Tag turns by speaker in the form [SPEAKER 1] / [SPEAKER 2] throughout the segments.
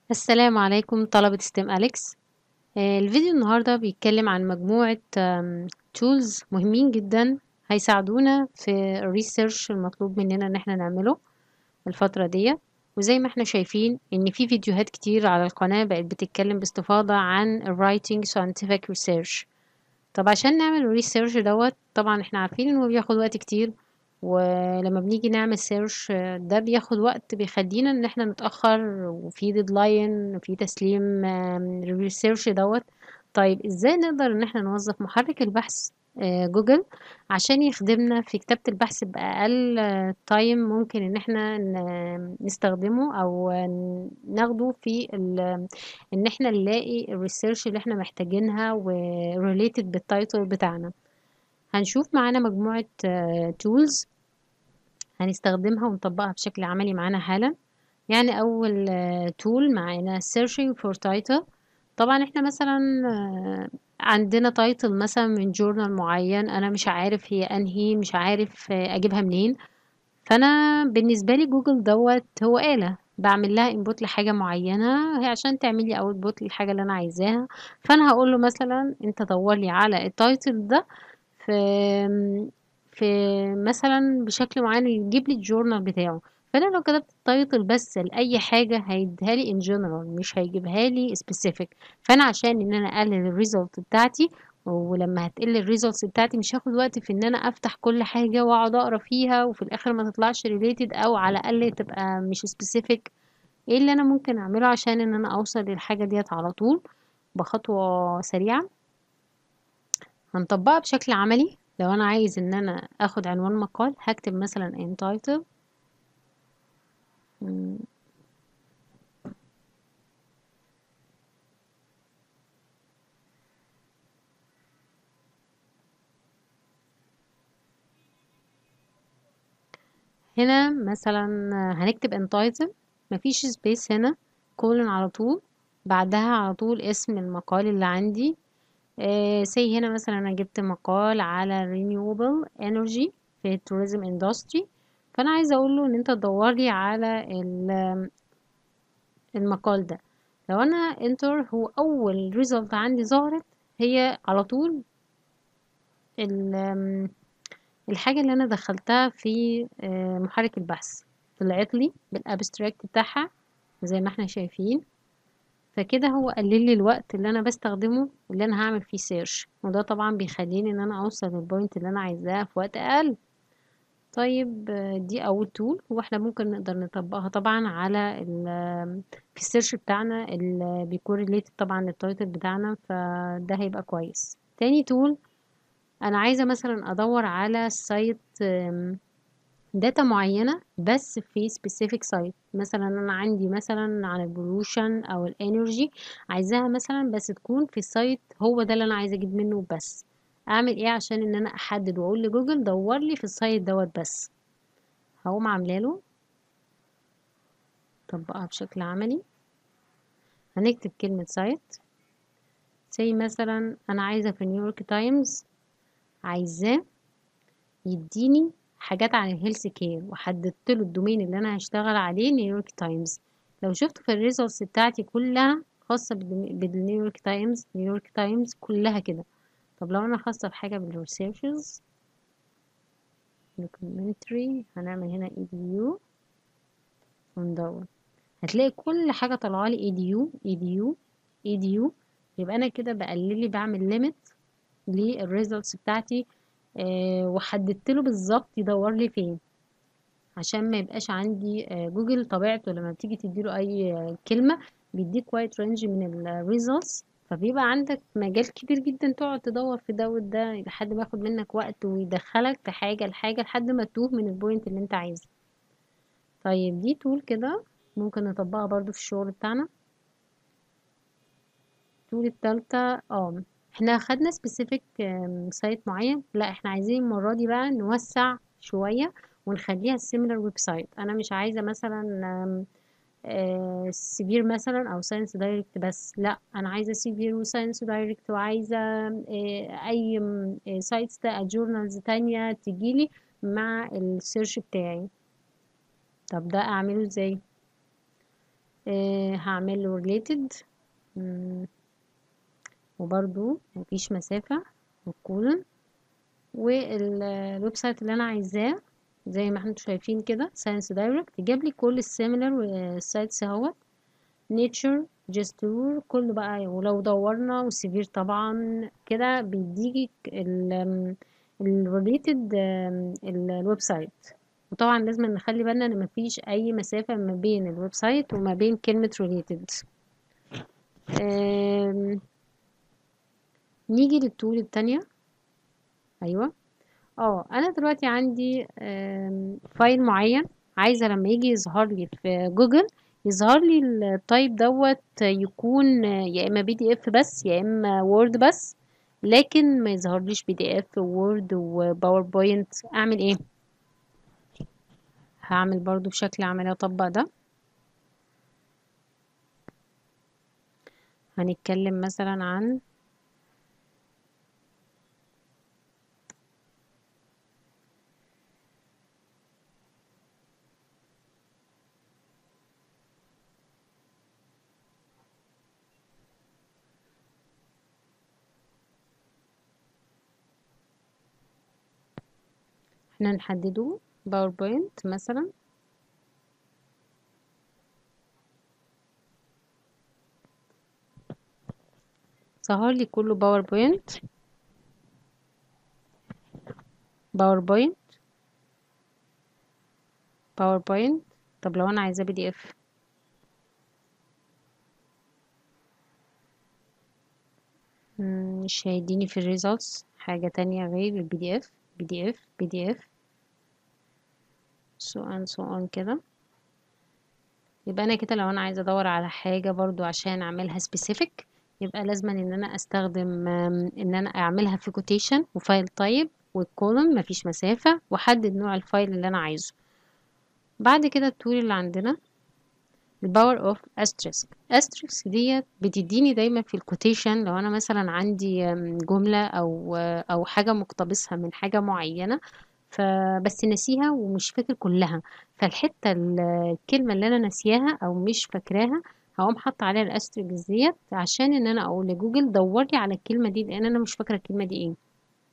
[SPEAKER 1] السلام عليكم طلبة ستيم أليكس آه، الفيديو النهاردة بيتكلم عن مجموعة تولز مهمين جدا هيساعدونا في الريسيرش المطلوب مننا ان احنا نعمله الفترة دي وزي ما احنا شايفين ان في فيديوهات كتير على القناة بقت بتتكلم باستفاضة عن writing scientific research طب عشان نعمل الريسيرش دوت طبعا احنا عارفين انه بياخد وقت كتير ولما بنيجي نعمل سيرش ده بياخد وقت بيخلينا ان احنا نتأخر وفي ديدلاين وفي تسليم الريسيرش دوت طيب ازاي نقدر ان احنا نوظف محرك البحث جوجل عشان يخدمنا في كتابة البحث بأقل تايم ممكن ان احنا نستخدمه او ناخده في ان احنا نلاقي الريسيرش اللي احنا محتاجينها وريليتد بالتايتل بتاعنا هنشوف معانا مجموعة تولز هنستخدمها ونطبقها بشكل عملي معانا حالا يعني أول تول معانا searching for title طبعا احنا مثلا عندنا تايتل مثلا من جورنال معين انا مش عارف هي انهي مش عارف اجيبها منين فانا بالنسبه لي جوجل دوت هو آلة بعمل لها انبوت لحاجه معينه هي عشان تعمل لي اوتبوت للحاجه اللي انا عايزاها فانا هقول له مثلا انت دور لي على التايتل ده في في مثلا بشكل معين يجيب لي الجورنال بتاعه فانا لو كتبت التايتل بس لاي حاجه هيديها لي ان جنرال مش هيجيبها لي سبيسيفيك فانا عشان ان انا اقلل الريزلت بتاعتي ولما هتقل الريزلتس بتاعتي مش هاخد وقت في ان انا افتح كل حاجه واقعد اقرا فيها وفي الاخر ما تطلعش ريليتد او على الاقل تبقى مش سبيسيفيك ايه اللي انا ممكن اعمله عشان ان انا اوصل للحاجه ديت على طول بخطوه سريعه هنطبقها بشكل عملي لو انا عايز ان انا اخد عنوان مقال هكتب مثلا entitle هنا مثلا هنكتب entitle مفيش سبيس هنا كولن على طول بعدها على طول اسم المقال اللي عندي سي هنا مثلا انا جبت مقال على renewable energy في tourism industry فانا عايزه اقول له ان انت تدور لي على المقال ده لو انا انتر هو اول ريزلت عندي ظهرت هي على طول الحاجه اللي انا دخلتها في محرك البحث طلعت لي بالابستراكت بتاعها زي ما احنا شايفين فكده هو قلل لي الوقت اللي انا بستخدمه اللي انا هعمل فيه سيرش وده طبعا بيخليني ان انا اوصل للبوينت اللي انا عايزاها في وقت اقل طيب دي اول تول واحنا ممكن نقدر نطبقها طبعا على في السيرش بتاعنا اللي بيكون ريليتد طبعا للتايتل بتاعنا فده هيبقى كويس تاني تول انا عايزه مثلا ادور على سايت داتا معينة بس في specific site مثلا أنا عندي مثلا عن البولوشن أو الانرجي عايزاها مثلا بس تكون في السايت هو ده اللي أنا عايزة أجيب منه بس أعمل إيه عشان إن أنا أحدد وأقول لجوجل دور لي في السايت دوت بس هقوم عاملاله طبقها بشكل عملي هنكتب كلمة سايت زي مثلا أنا عايزة في نيويورك تايمز عايزاه يديني حاجات عن الهيلث كير وحددت له الدومين اللي انا هشتغل عليه نيويورك تايمز لو شفت في الريزلتس بتاعتي كلها خاصة بالنيويورك تايمز نيويورك تايمز كلها كده طب لو انا خاصة بحاجة بالريسيرشز documentary هنعمل هنا edu وندور هتلاقي كل حاجة طالعة لي edu edu edu يبقى انا كده بقلل لي بعمل ليميت للريزلتس بتاعتي أه وحددت له بالظبط يدور لي فين عشان ما يبقاش عندي أه جوجل طبيعته لما بتيجي تديله اي أه كلمه بيديك وايت رينج من الريزلتس فبيبقى عندك مجال كبير جدا تقعد تدور في ده وده لحد ما ياخد منك وقت ويدخلك في حاجه لحاجه لحد ما تتوه من البوينت اللي انت عايزه طيب دي تول كده ممكن نطبقها برضو في الشغل بتاعنا التول التالتة اه احنا خدنا سبيسيفيك سايت معين لا احنا عايزين المرة دي بقى نوسع شوية ونخليها سيميلر ويب سايت انا مش عايزة مثلا سيفير مثلا او ساينس دايركت بس لا انا عايزة سيفير وساينس دايركت وعايزة اي سايتس جورنالز تانية تجيلي مع السيرش بتاعي طب ده اعمله ازاي آه هعمل له related مم، وبرضو مفيش مسافة والكولن والويب سايت اللي انا عايزاه زي ما احنا شايفين كده ساينس دايركت جاب لي كل السيميلر سايتس اهوت نيتشر جستور كله بقى ولو دورنا وسيفير طبعا كده بيديك الريليتد الويب سايت وطبعا لازم نخلي بالنا ان مفيش اي مسافة ما بين الويب سايت وما بين كلمة related آم، نيجي للتول التانية ايوه اه انا دلوقتي عندي آم، فايل معين عايزة لما يجي يظهر لي في جوجل يظهر لي التايب دوت يكون يا اما بي دي اف بس يا اما وورد بس لكن ما يظهرليش بي دي اف وورد وباوربوينت اعمل ايه هعمل برضو بشكل عملي اطبق ده هنتكلم مثلا عن احنا نحدده باوربوينت مثلا ظهر لي كله باوربوينت باوربوينت باوربوينت طب لو انا عايزاه بي دي اف مش هيديني في الريزلتس حاجة تانية غير البي دي اف بي دي اف بي دي اف so on so on كده يبقى انا كده لو انا عايزة ادور على حاجة برضو عشان اعملها specific يبقى لازم ان انا استخدم آم، ان انا اعملها في quotation وفايل تايب والكولوم مفيش مسافة واحدد نوع الفايل اللي انا عايزه بعد كده التول اللي عندنا الباور اوف asterisk asterisk ديت بتديني دايما في الكوتيشن لو انا مثلا عندي آم، جملة او او حاجة مقتبسها من حاجة معينة فبس ناسيها ومش فاكر كلها فالحتة ال- الكلمة اللي انا ناسياها او مش فاكراها هقوم حاطة عليها الاستريكس ديت عشان ان انا اقول لجوجل دور لي على الكلمة دي لان انا مش فاكرة الكلمة دي ايه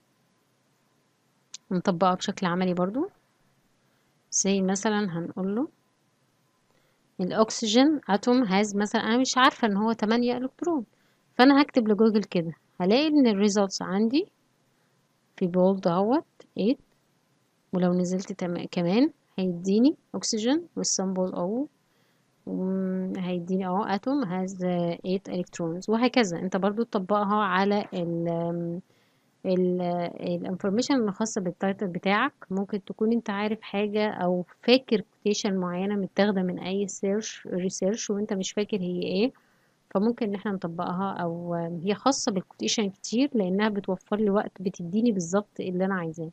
[SPEAKER 1] نطبقها بشكل عملي برضو زي مثلا هنقول له الاكسجين اتوم هاز مثلا انا مش عارفة ان هو 8 الكترون فانا هكتب لجوجل كده هلاقي ان الريزلتس عندي في بولد اهوت 8 ولو نزلت تم- كمان هيديني اكسجين والسامبل اهو وم- هيديني اهو اتوم هاز 8 الكترونز وهكذا انت برضو تطبقها على ال الانفورميشن الخاصة بالتايتل بتاعك ممكن تكون انت عارف حاجة او فاكر كوتيشن معينة متاخدة من اي سيرش ريسيرش وانت مش فاكر هي ايه فممكن ان احنا نطبقها او هي خاصة بالكوتيشن كتير لانها بتوفر لي وقت بتديني بالظبط اللي انا عايزاه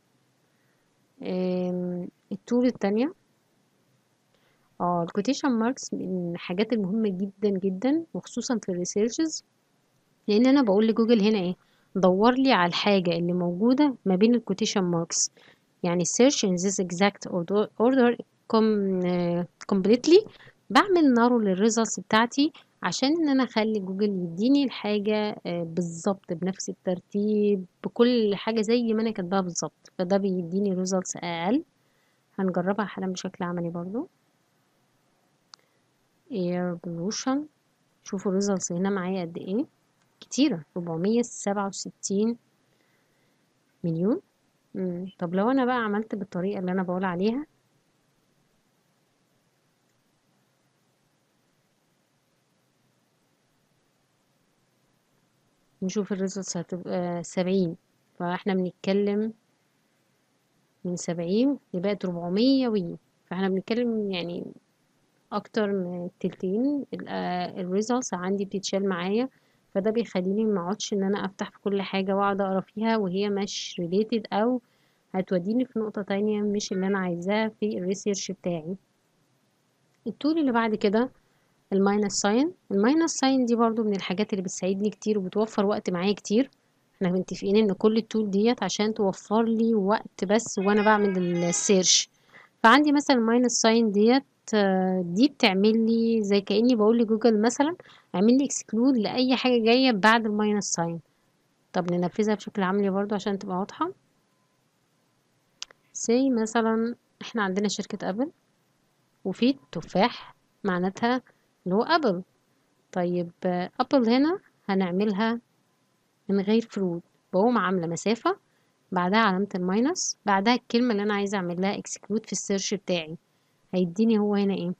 [SPEAKER 1] أم، التول التانية اه الكوتيشن ماركس من الحاجات المهمة جدا جدا وخصوصا في الريسيرشز لان انا بقول لجوجل هنا ايه دور لي على الحاجة اللي موجودة ما بين الكوتيشن ماركس يعني search in this exact order, order com, uh, completely بعمل نارو للريزلتس بتاعتي عشان ان انا اخلي جوجل يديني الحاجة آه، بالظبط بنفس الترتيب بكل حاجة زي ما انا كاتباها بالظبط فده بيديني ريزلتس اقل هنجربها حالا بشكل عملي برضو air pollution شوفوا الريزلتس هنا معايا قد ايه كتيرة 467 مليون مم. طب لو انا بقى عملت بالطريقة اللي انا بقول عليها نشوف الريزلتس هتبقى سبعين فاحنا بنتكلم من سبعين لبقت ربعمية وي فاحنا بنتكلم يعني اكتر من التلتين الريزلتس عندي بتتشال معايا فده بيخليني ما اقعدش ان انا افتح في كل حاجة واقعد اقرا فيها وهي مش ريليتد او هتوديني في نقطة تانية مش اللي انا عايزاها في الريسيرش بتاعي التول اللي بعد كده الماينس ساين الماينس ساين دي برضو من الحاجات اللي بتساعدني كتير وبتوفر وقت معايا كتير احنا متفقين ان كل التول ديت عشان توفر لي وقت بس وانا بعمل السيرش فعندي مثلا الماينس ساين ديت آه، دي بتعمل لي زي كأني بقول لجوجل مثلا اعمل لي اكسكلود لأي حاجة جاية بعد الماينس ساين طب ننفذها بشكل عملي برضو عشان تبقى واضحة سي مثلا احنا عندنا شركة ابل وفي تفاح معناتها اللي هو ابل طيب ابل هنا هنعملها من غير فروض بقوم عاملة مسافة بعدها علامة الماينس بعدها الكلمة اللي أنا عايزة أعمل لها اكسكلود في السيرش بتاعي هيديني هو هنا ايه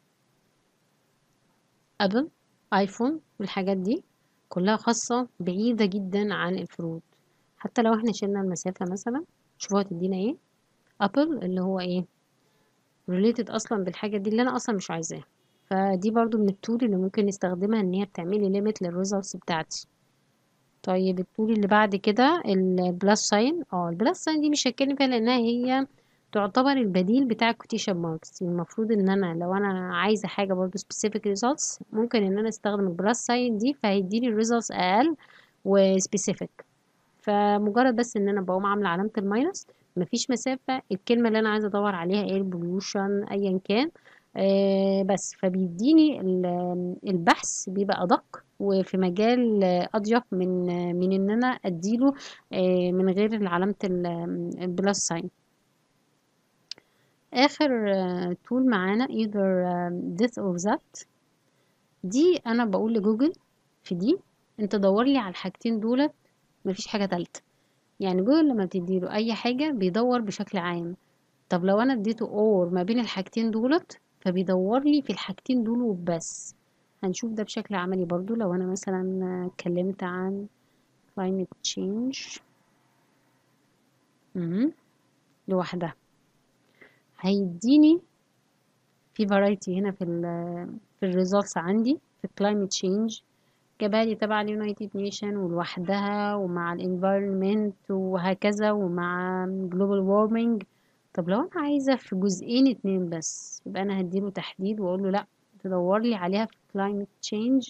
[SPEAKER 1] أبل آيفون والحاجات دي كلها خاصة بعيدة جدا عن الفروض حتى لو احنا شلنا المسافة مثلا شوفوا هتدينا ايه أبل اللي هو ايه related أصلا بالحاجة دي اللي أنا أصلا مش عايزاها فدي برضو من التول اللي ممكن نستخدمها ان هي بتعملي ليميت للريزلتس بتاعتي طيب التول اللي بعد كده البلس ساين اه البلس ساين دي مش هتكلم فيها لانها هي تعتبر البديل بتاع الكوتيشن ماركس المفروض ان انا لو انا عايزه حاجه برضو specific results ممكن ان انا استخدم البلس ساين دي فهيديني الريزلتس اقل وسبيسيفيك فمجرد بس ان انا بقوم عامله علامه الماينس مفيش مسافه الكلمه اللي انا عايزه ادور عليها ايه البوليوشن ايا كان آه بس فبيديني البحث بيبقى ادق وفي مجال اضيق من من ان انا اديله آه من غير علامه البلس ساين اخر تول معانا either this or that دي انا بقول لجوجل في دي انت دور لي على الحاجتين دولت مفيش حاجه تالته يعني جوجل لما بتديله اي حاجه بيدور بشكل عام طب لو انا اديته اور ما بين الحاجتين دولت فبيدور لي في الحاجتين دول وبس هنشوف ده بشكل عملي برضو لو انا مثلا اتكلمت عن climate change لوحدها هيديني في variety هنا في ال في الريزلتس عندي في climate change جابالي تبع اليونايتد نيشن ولوحدها ومع الانفايرمنت وهكذا ومع global warming طب لو انا عايزه في جزئين اتنين بس يبقى انا هديله تحديد واقول له لا تدور لي عليها في climate change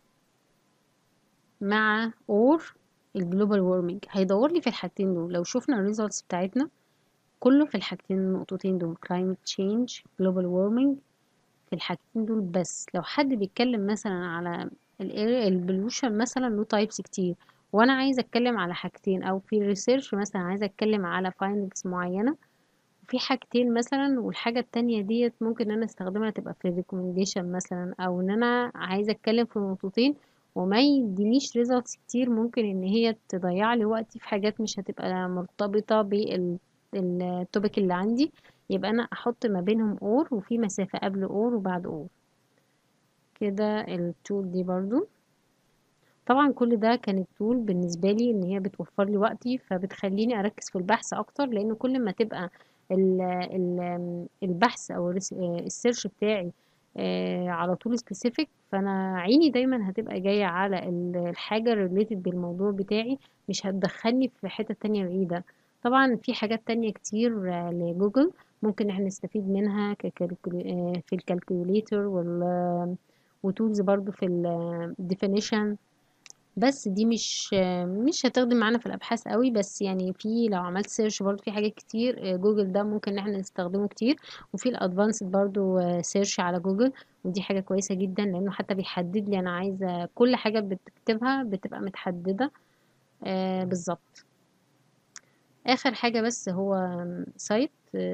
[SPEAKER 1] مع or الجلوبال وورمنج هيدور لي في الحاجتين دول لو شفنا الريزلتس بتاعتنا كله في الحاجتين النقطتين دول climate change global warming في الحاجتين دول بس لو حد بيتكلم مثلا على البلوشن مثلا له تايبس كتير وانا عايزه اتكلم على حاجتين او في ريسيرش مثلا عايزه اتكلم على findings معينه وفي حاجتين مثلا والحاجه التانية ديت ممكن ان انا استخدمها تبقى في ريكومنديشن مثلا او ان انا عايزه اتكلم في نقطتين وما يدينيش ريزلتس كتير ممكن ان هي تضيع لي وقتي في حاجات مش هتبقى مرتبطه بالتوبيك اللي عندي يبقى انا احط ما بينهم اور وفي مسافه قبل اور وبعد اور كده التول دي برضو طبعا كل ده كانت تول بالنسبة لي ان هي بتوفر لي وقتي فبتخليني اركز في البحث اكتر لان كل ما تبقى ال ال البحث او السيرش بتاعي على طول سبيسيفيك فانا عيني دايما هتبقى جاية على الحاجة ريليتد بالموضوع بتاعي مش هتدخلني في حتة تانية بعيدة طبعا في حاجات تانية كتير لجوجل ممكن احنا نستفيد منها في الكالكوليتر وال وتولز برضو في الديفينيشن بس دي مش مش هتخدم معانا في الابحاث قوي بس يعني في لو عملت سيرش برضو في حاجات كتير جوجل ده ممكن ان احنا نستخدمه كتير وفي الادفانسد برضو سيرش على جوجل ودي حاجه كويسه جدا لانه حتى بيحدد لي انا عايزه كل حاجه بتكتبها بتبقى متحدده بالظبط اخر حاجه بس هو سايت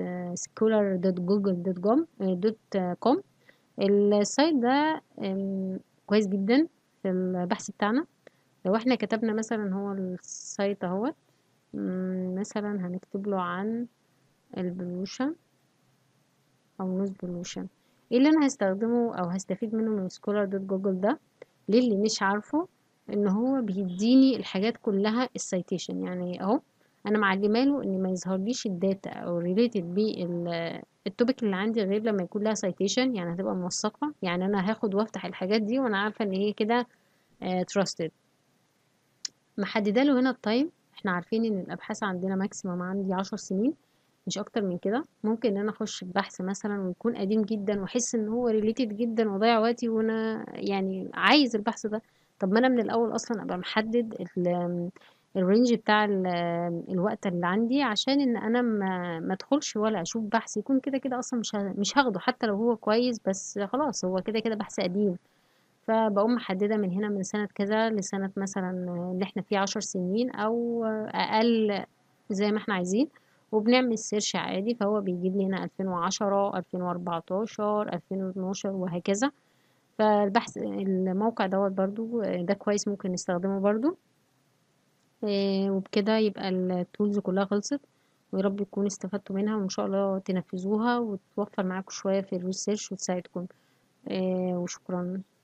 [SPEAKER 1] scholar.google.com السايت ده كويس جدا في البحث بتاعنا لو احنا كتبنا مثلا هو السايت اهوت مثلا هنكتب له عن البلوشن او نوز بلوشن ايه اللي انا هستخدمه او هستفيد منه من سكولر دوت جوجل ده للي مش عارفه ان هو بيديني الحاجات كلها السيتيشن يعني اهو انا معلمه له ان ما يظهرليش الداتا او ريليتد بالتوبيك اللي عندي غير لما يكون لها سيتيشن يعني هتبقى موثقه يعني انا هاخد وافتح الحاجات دي وانا عارفه ان هي كده تراستد محدده له هنا التايم احنا عارفين ان الابحاث عندنا ماكسيمم عندي عشر سنين مش اكتر من كده ممكن ان انا اخش ببحث مثلا ويكون قديم جدا واحس ان هو ريليتد جدا واضيع وقتي وانا يعني عايز البحث ده طب ما انا من الاول اصلا ابقى محدد الرينج بتاع ال- الوقت اللي عندي عشان ان انا ما ما ادخلش ولا اشوف بحث يكون كده كده اصلا مش ه- مش هاخده حتى لو هو كويس بس خلاص هو كده كده بحث قديم فبقوم محددة من هنا من سنة كذا لسنة مثلا اللي احنا فيه عشر سنين او اقل زي ما احنا عايزين وبنعمل سيرش عادي فهو بيجيب لنا 2010 2014 2012 وهكذا فالبحث الموقع دوت برضو ده كويس ممكن نستخدمه برضو إيه، وبكده يبقى التولز كلها خلصت ويا رب تكونوا استفدتوا منها وإن شاء الله تنفذوها وتوفر معاكم شوية في الريسيرش وتساعدكم إيه، وشكرا